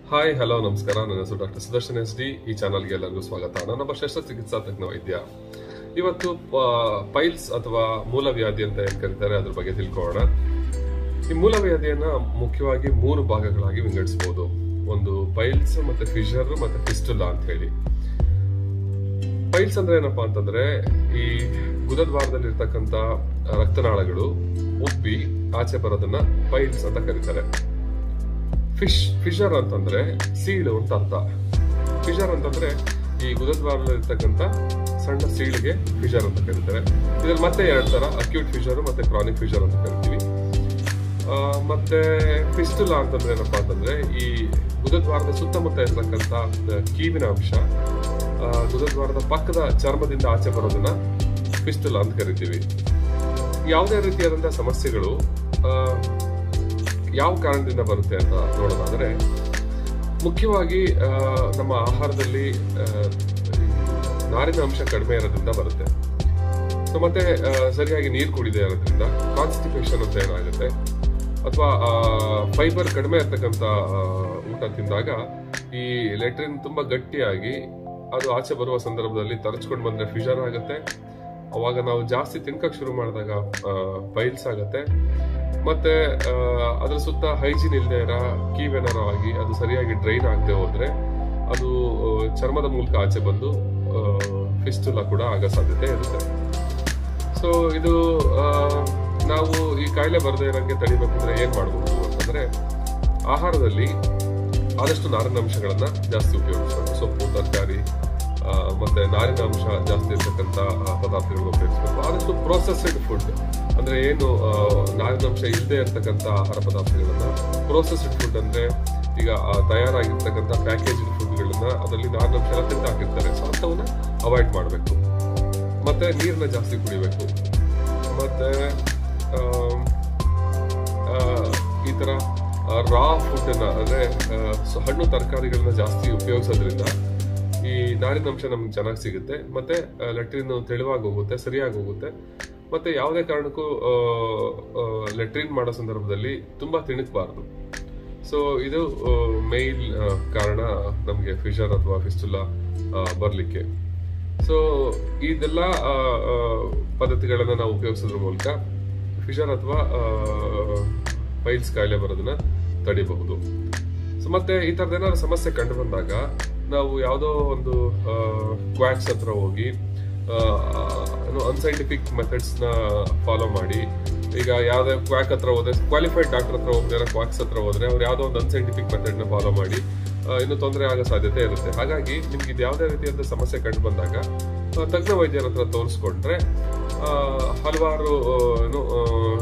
hi hello ನಮಸ್ಕಾರ ನನ್ನ ಹೆಸರು ಡಾಕ್ಟರ್ ಸುದರ್ಶನ್ ಎಸ್ ಡಿ ಈ ಚಾನಲ್ಗೆ ಎಲ್ಲರಿಗೂ ಸ್ವಾಗತ ನಾನೊಬ್ಬ ಶಸ್ತ್ರಚಿಕಿತ್ಸಾ ತಜ್ಞ ವೈದ್ಯ ಇವತ್ತು ಪೈಲ್ಸ್ ಅಥವಾ ಮೂಲವ್ಯಾಧಿ ಅಂತ ಏನ್ ಕರೀತಾರೆ ಅದ್ರ ಬಗ್ಗೆ ತಿಳ್ಕೊಳ್ಳೋಣ ಈ ಮೂಲವ್ಯಾಧಿಯನ್ನ ಮುಖ್ಯವಾಗಿ ಮೂರು ಭಾಗಗಳಾಗಿ ವಿಂಗಡಿಸಬಹುದು ಒಂದು ಪೈಲ್ಸ್ ಮತ್ತೆ ಫಿಶರ್ ಮತ್ತೆ ಫಿಸ್ಟುಲಾ ಅಂತ ಹೇಳಿ ಪೈಲ್ಸ್ ಅಂದ್ರೆ ಏನಪ್ಪಾ ಅಂತಂದ್ರೆ ಈ ಗುದದ್ವಾರದಲ್ಲಿ ಇರ್ತಕ್ಕಂತ ರಕ್ತನಾಳಗಳು ಉಬ್ಬಿ ಆಚೆ ಬರೋದನ್ನ ಪೈಲ್ಸ್ ಅಂತ ಕರೀತಾರೆ ಫಿಶ್ ಫಿಶರ್ ಅಂತಂದ್ರೆ ಸೀಳು ಅಂತ ಅರ್ಥ ಫಿಶರ್ ಅಂತಂದ್ರೆ ಈ ಗುದದ್ವಾರದಲ್ಲಿ ಇರ್ತಕ್ಕಂತ ಸಣ್ಣ ಸೀಳಿಗೆ ಫಿಶರ್ ಅಂತ ಕರೀತಾರೆ ಇದ್ರಲ್ಲಿ ಮತ್ತೆ ಎರಡು ತರ ಅಕ್ಯೂಟ್ ಫಿಶರ್ ಮತ್ತೆ ಕ್ರಾನಿಕ್ ಫಿಶರ್ ಅಂತ ಕರಿತೀವಿ ಆ, ಮತ್ತೆ ಫಿಸ್ಟುಲಾ ಅಂತಂದ್ರೆ ಏನಪ್ಪಾ ಅಂತಂದ್ರೆ ಈ ಗುದದ್ವಾರದ ಸುತ್ತಮುತ್ತ ಇರ್ತಕ್ಕಂತ ಕೀವಿನ ಅಂಶ ಆ, ಗುದದ್ವಾರದ ಪಕ್ಕದ ಚರ್ಮದಿಂದ ಆಚೆ ಬರೋದನ್ನ ಫಿಸ್ಟುಲಾ ಅಂತ ಕರಿತೀವಿ ಯಾವುದೇ ರೀತಿಯಾದಂತಹ ಸಮಸ್ಯೆಗಳು ಆ, ಯಾವ ಕಾರಣದಿಂದ ಬರುತ್ತೆ ಅಂತ ನೋಡೋದಾದ್ರೆ ಮುಖ್ಯವಾಗಿ ಆ, ನಮ್ಮ ಆಹಾರದಲ್ಲಿ ಆ, ಈ ನಾರಿನ ಅಂಶ ಕಡಿಮೆ ಇರೋದ್ರಿಂದ ಬರುತ್ತೆ ಸೊ ಮತ್ತೆ ಆ, ಸರಿಯಾಗಿ ನೀರು ಕುಡಿದೇ ಇರೋದ್ರಿಂದ ಕಾನ್ಸ್ಟಿಪೇಷನ್ ಅಂತ ಏನಾಗುತ್ತೆ ಅಥವಾ ಫೈಬರ್ ಕಡಿಮೆ ಇರ್ತಕ್ಕಂಥ ಆ, ಊಟ ತಿಂದಾಗ ಈ ಲೆಟ್ರಿನ್ ತುಂಬಾ ಗಟ್ಟಿಯಾಗಿ ಅದು ಆಚೆ ಬರುವ ಸಂದರ್ಭದಲ್ಲಿ ತರಚ್ಕೊಂಡು ಬಂದ್ರೆ ಫಿಶರ್ ಆಗುತ್ತೆ ಅವಾಗ ನಾವು ಜಾಸ್ತಿ ತಿನ್ಕಕ್ ಶುರು ಮಾಡಿದಾಗ ಪೈಲ್ಸ್ ಆಗುತ್ತೆ ಮತ್ತೆ ಆ, ಅದ್ರ ಸುತ್ತ ಹೈಜೀನ್ ಇಲ್ಲದೆ ಇರೋ ಕೀವೇನಾರ ಆಗಿ ಅದು ಸರಿಯಾಗಿ ಡ್ರೈನ್ ಆಗದೆ ಹೋದ್ರೆ ಅದು ಆ, ಚರ್ಮದ ಮೂಲಕ ಆಚೆ ಬಂದು ಫಿಸ್ಟುಲಾ ಕೂಡ ಆಗೋ ಸಾಧ್ಯತೆ ಇರುತ್ತೆ ಸೊ ಇದು ಆ, ನಾವು ಈ ಕಾಯಿಲೆ ಬರದೇ ಇರೋಂಗೆ ತಡಿಬೇಕಂದ್ರೆ ಏನ್ ಮಾಡ್ಬೋದು ಅಂತಂದ್ರೆ ಆಹಾರದಲ್ಲಿ ಆದಷ್ಟು ನಾರಿನಾಂಶಗಳನ್ನ ಜಾಸ್ತಿ ಉಪಯೋಗಿಸಬೇಕು ಸೊಪ್ಪು ತರಕಾರಿ ಆ, ಮತ್ತೆ ನಾರಿನ ಅಂಶ ಜಾಸ್ತಿ ಇರ್ತಕ್ಕಂಥ ಆ, ಪದಾರ್ಥಗಳನ್ನ ಉಪಯೋಗಿಸಬೇಕು ಆದಷ್ಟು ಪ್ರೊಸೆಸ್ಡ್ ಫುಡ್ ಅಂದ್ರೆ ಏನು ಆ, ನಾರಿನಾಂಶ ಇಲ್ಲದೆ ಇರ್ತಕ್ಕಂಥ ಆಹಾರ ಪದಾರ್ಥಗಳನ್ನ ಪ್ರೊಸೆಸ್ಡ್ ಫುಡ್ ಅಂದ್ರೆ ಈಗ ಆ, ತಯಾರಾಗಿರ್ತಕ್ಕಂಥ ಪ್ಯಾಕೇಜ್ ಫುಡ್ಗಳನ್ನ ಅದರಲ್ಲಿ ನಾರಿನಾಂಶ ಎಲ್ಲ ತೆಗೆದು ಹಾಕಿರ್ತಾರೆ ಸೊ ಅಂಥವನ್ನ ಅವಾಯ್ಡ್ ಮಾಡಬೇಕು ಮತ್ತೆ ನೀರನ್ನ ಜಾಸ್ತಿ ಕುಡಿಬೇಕು ಮತ್ತೆ ಆಮ್, ಆ, ಈ ತರ ರಾ ಫುಡ್ ಅನ್ನ ಅಂದ್ರೆ ಆ, ಸೊ ಹಣ್ಣು ತರಕಾರಿಗಳನ್ನ ಜಾಸ್ತಿ ಉಪಯೋಗಿಸೋದ್ರಿಂದ ಈ ನಾರಿನಂಶ ನಮ್ಗೆ ಚೆನ್ನಾಗಿ ಸಿಗುತ್ತೆ ಮತ್ತೆ ಲೆಟ್ರಿನ್ ತೆಳುವಾಗಿ ಹೋಗುತ್ತೆ ಸರಿಯಾಗಿ ಹೋಗುತ್ತೆ ಮತ್ತೆ ಯಾವುದೇ ಕಾರಣಕ್ಕೂ ಲೆಟ್ರಿನ್ ಮಾಡೋ ಸಂದರ್ಭದಲ್ಲಿ ತುಂಬಾ ತಿಣುಕಬಾರ್ದು ಸೊ ಇದು ಮೇನ್ ಕಾರಣ ನಮಗೆ ಫಿಶರ್ ಅಥವಾ ಫಿಸ್ಟುಲಾ ಬರಲಿಕ್ಕೆ ಸೊ ಇದೆಲ್ಲ ಆ, ಆ, ಪದ್ಧತಿಗಳನ್ನ ನಾವು ಉಪಯೋಗಿಸೋದ್ರ ಮೂಲಕ ಫಿಶರ್ ಅಥವಾ ಪೈಲ್ಸ್ ಕಾಯಿಲೆ ಬರೋದನ್ನ ತಡಿಬಹುದು ಸೊ ಮತ್ತೆ ಈ ತರದ ಏನಾದ್ರು ಸಮಸ್ಯೆ ಕಂಡು ಬಂದಾಗ ನಾವು ಯಾವುದೋ ಒಂದು ಕ್ವಾಕ್ಸ್ ಹತ್ರ ಹೋಗಿ ಆ, ಏನು ಅನ್ಸೈಂಟಿಫಿಕ್ ಮೆಥಡ್ಸ್ ನ ಫಾಲೋ ಮಾಡಿ ಈಗ ಯಾವ್ದೇ ಕ್ವಾಕ್ ಹತ್ರ ಹೋದ್ರೆ ಕ್ವಾಲಿಫೈಡ್ ಡಾಕ್ಟರ್ ಹತ್ರ ಹೋಗ್ತಾರೆ ಕ್ವಾಕ್ಸ್ ಹತ್ರ ಹೋದ್ರೆ ಅವ್ರು ಯಾವ್ದೋ ಒಂದು ಅನ್ಸೈಂಟಿಫಿಕ್ ಮೆಥಡ್ ನ ಫಾಲೋ ಮಾಡಿ ಆ, ಇನ್ನು ತೊಂದರೆ ಆಗೋ ಸಾಧ್ಯತೆ ಇರುತ್ತೆ ಹಾಗಾಗಿ ನಿಮ್ಗೆ ಇದು ಯಾವುದೇ ರೀತಿಯಾದ ಸಮಸ್ಯೆ ಕಂಡು ಬಂದಾಗ ಆ, ತಜ್ಞ ವೈದ್ಯರ ಹತ್ರ ತೋರಿಸ್ಕೊಂಡ್ರೆ ಆ, ಹಲವಾರು ಆ, ಏನು ಆ,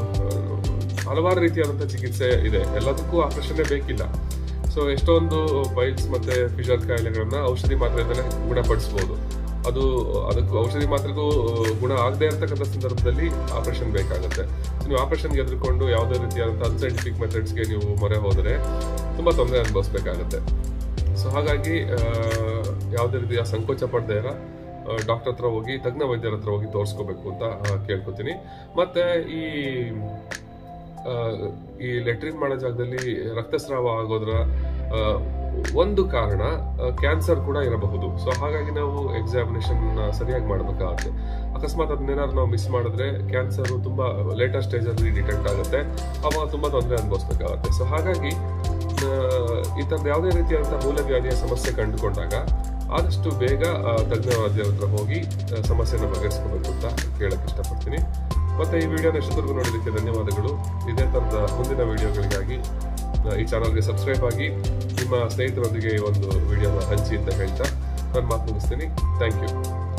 ಹಲವಾರು ರೀತಿಯಾದಂತಹ ಚಿಕಿತ್ಸೆ ಇದೆ ಎಲ್ಲದಕ್ಕೂ ಆಪರೇಷನ್ನೇ ಬೇಕಿಲ್ಲ ಸೊ ಎಷ್ಟೊಂದು ಪೈಲ್ಸ್ ಮತ್ತೆ ಫಿಶರ್ ಕಾಯಿಲೆಗಳನ್ನ ಔಷಧಿ ಮಾತ್ರೆಯಿಂದಲೇ ಗುಣಪಡಿಸಬಹುದು ಅದು ಅದಕ್ಕೂ ಔಷಧಿ ಮಾತ್ರೆಗೂ ಗುಣ ಆಗದೆ ಇರತಕ್ಕಂಥ ಸಂದರ್ಭದಲ್ಲಿ ಆಪರೇಷನ್ ಬೇಕಾಗುತ್ತೆ So, ನೀವು ಆಪರೇಷನ್ಗೆ ಎದುರುಕೊಂಡು ಯಾವುದೇ ರೀತಿಯಾದಂತಹ ಅನ್ಸೈಂಟಿಫಿಕ್ ಮೆಥಡ್ಸ್ಗೆ ನೀವು ಮೊರೆ ಹೋದರೆ ತುಂಬಾ ತೊಂದರೆ ಅನುಭವಿಸ್ಬೇಕಾಗತ್ತೆ ಸೊ ಹಾಗಾಗಿ ಆ, ಯಾವುದೇ ರೀತಿಯ ಸಂಕೋಚ ಪಡದೇ ಇರೋ ಡಾಕ್ಟರ್ ಹತ್ರ ಹೋಗಿ ತಜ್ಞ ವೈದ್ಯರ ಹತ್ರ ಹೋಗಿ ತೋರಿಸ್ಕೋಬೇಕು ಅಂತ ಆ, ಕೇಳ್ಕೊತೀನಿ ಮತ್ತೆ ಈ ಆ, ಈ ಲೆಟ್ರಿನ್ ಮಾಡೋ ಜಾಗದಲ್ಲಿ ರಕ್ತಸ್ರಾವ ಆಗೋದ್ರ ಆ, ಒಂದು ಕಾರಣ ಕ್ಯಾನ್ಸರ್ ಕೂಡ ಇರಬಹುದು ಸೊ ಹಾಗಾಗಿ ನಾವು ಎಕ್ಸಾಮಿನೇಷನ್ ಸರಿಯಾಗಿ ಮಾಡಬೇಕಾಗುತ್ತೆ ಅಕಸ್ಮಾತ್ ಅದನ್ನೇನಾದ್ರು ನಾವು ಮಿಸ್ ಮಾಡಿದ್ರೆ ಕ್ಯಾನ್ಸರ್ ತುಂಬಾ ಲೇಟರ್ ಸ್ಟೇಜ್ ಅಲ್ಲಿ ಡಿಟೆಕ್ಟ್ ಆಗುತ್ತೆ ಅವಾಗ ತುಂಬಾ ತೊಂದರೆ ಅನುಭವಿಸ್ಬೇಕಾಗುತ್ತೆ ಸೊ ಹಾಗಾಗಿ ಆ, ಈ ತರದ ಯಾವುದೇ ರೀತಿಯಾದಂತಹ ಮೂಲವ್ಯಾಧಿಯ ಸಮಸ್ಯೆ ಕಂಡುಕೊಂಡಾಗ ಆದಷ್ಟು ಬೇಗ ಆ, ತಜ್ಞ ವೈದ್ಯರ ಹತ್ರ ಹೋಗಿ ಆ, ಸಮಸ್ಯೆನ ಬಗೆಹರಿಸ್ಕೋಬೇಕು ಅಂತ ಕೇಳಕ್ ಇಷ್ಟಪಡ್ತೀನಿ ಮತ್ತೆ ಈ ವಿಡಿಯೋನ ಎಷ್ಟೊತ್ತರೆಗೂ ನೋಡೋದಕ್ಕೆ ಧನ್ಯವಾದಗಳು ಇದೇ ತರದ ಮುಂದಿನ ವಿಡಿಯೋಗಳಿಗಾಗಿ ಆ, ಈ ಚಾನಲ್ಗೆ ಸಬ್ಸ್ಕ್ರೈಬ್ ಆಗಿ ನಿಮ್ಮ ಸ್ನೇಹಿತರೊಂದಿಗೆ ಈ ಒಂದು ವಿಡಿಯೋನ ಹಂಚಿ ಅಂತ ಹೇಳ್ತಾ ನಾನು ಮಾತು ಮುಗಿಸ್ತೀನಿ ಥ್ಯಾಂಕ್ ಯು